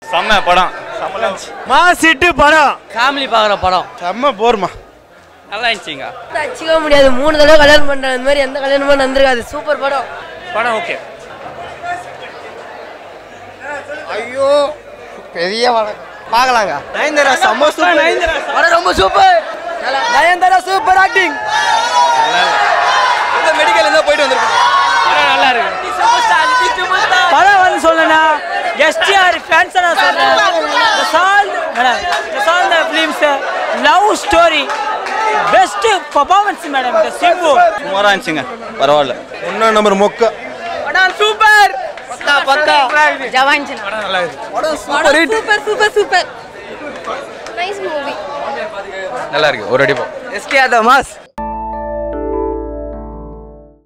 செம்ம படம் மாசிட்டு படம் ஃபேமிலி பார்க்குற படம் செம்ம போர்மா நல்லா இருந்துச்சுங்க அச்சிக்க முடியாது மூணு தடவை கல்யாணம் பண்றாங்க இந்த மாதிரி எந்த கல்யாணமும் நடந்திருக்காது சூப்பர் படம் படம் ஓகே ஐயோ பெரிய வழக்கம் பார்க்கலாங்க நயன்தாரா செம்ம சூப்பர் படம் ரொம்ப super Nayanthara super acting medical இருந்தா போயிட்டு வந்திருக்கோம் படம் நல்லா இருக்கு படம் வந்து சொல்லணும்னா எஸ்டிஆர் ஃபேன்ஸ் நான் சொல்றேன் சால் மேடம் சால் films love story best performance madam இந்த சிம்பு சுமாராக இருந்துச்சுங்க பரவாயில்ல ஒன்னா நம்பர் மொக்க படம் சூப்பர் பக்கா பக்கா ஜவான்ஜன் படம் super hit super super super nice movie நல்லா இருக்கு ஒரு அடி போ எஸ்கே ஆர் த மாஸ்